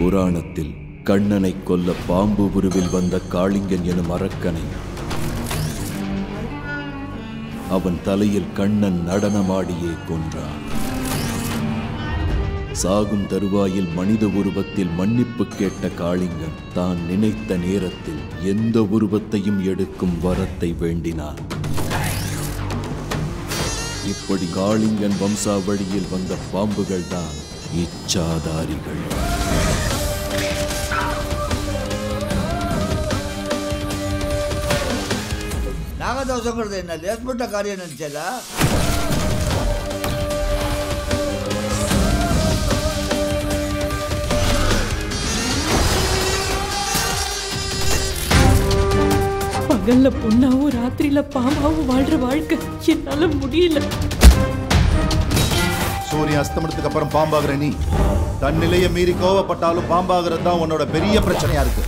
புராணத்தில் கண்ணனை கொல்ல பாம்பு உருவில் வந்த காளிங்கன் எனும் அரக்கனை அவன் தலையில் கண்ணன் நடனமாடியே கொன்றான் சாகும் தருவாயில் மனித உருவத்தில் மன்னிப்பு கேட்ட காளிங்கன் தான் நினைத்த நேரத்தில் எந்த உருவத்தையும் எடுக்கும் வரத்தை வேண்டினான் இப்படி காளிங்கன் வம்சாவழியில் வந்த பாம்புகள் தான் இச்சாதாரிகள் நாகதோஷங்கிறது என்ன லேஸ்பட்ட காரியம் நினைச்சல பகல்ல பொண்ணாவும் ராத்திரியில பாம்பாவும் வாழ்ற வாழ்க்கை என்னால முடியல சூரியன் அஸ்தமனத்துக்கு அப்புறம் பாம்பாகிற நீ தன் நிலையை மீறி கோவப்பட்டாலும் பாம்பாகிறது தான் உன்னோட பெரிய பிரச்சனையா இருக்கு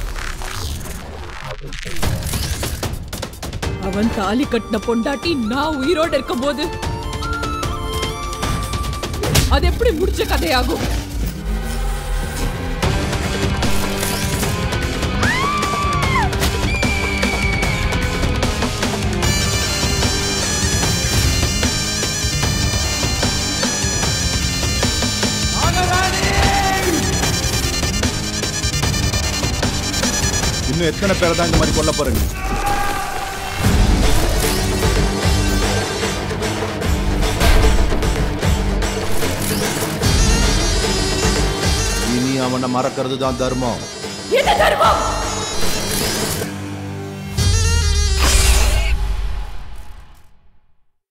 அவன் தாலி கட்டின பொண்டாட்டி நான் உயிரோட இருக்கும்போது அது எப்படி முடிச்ச கதையாகும் இன்னும் எத்தனை பேரை தான் இந்த மாதிரி கொல்ல போற நீ இனி அவனை மறக்கிறது தான் தர்மம் என்ன தர்மம்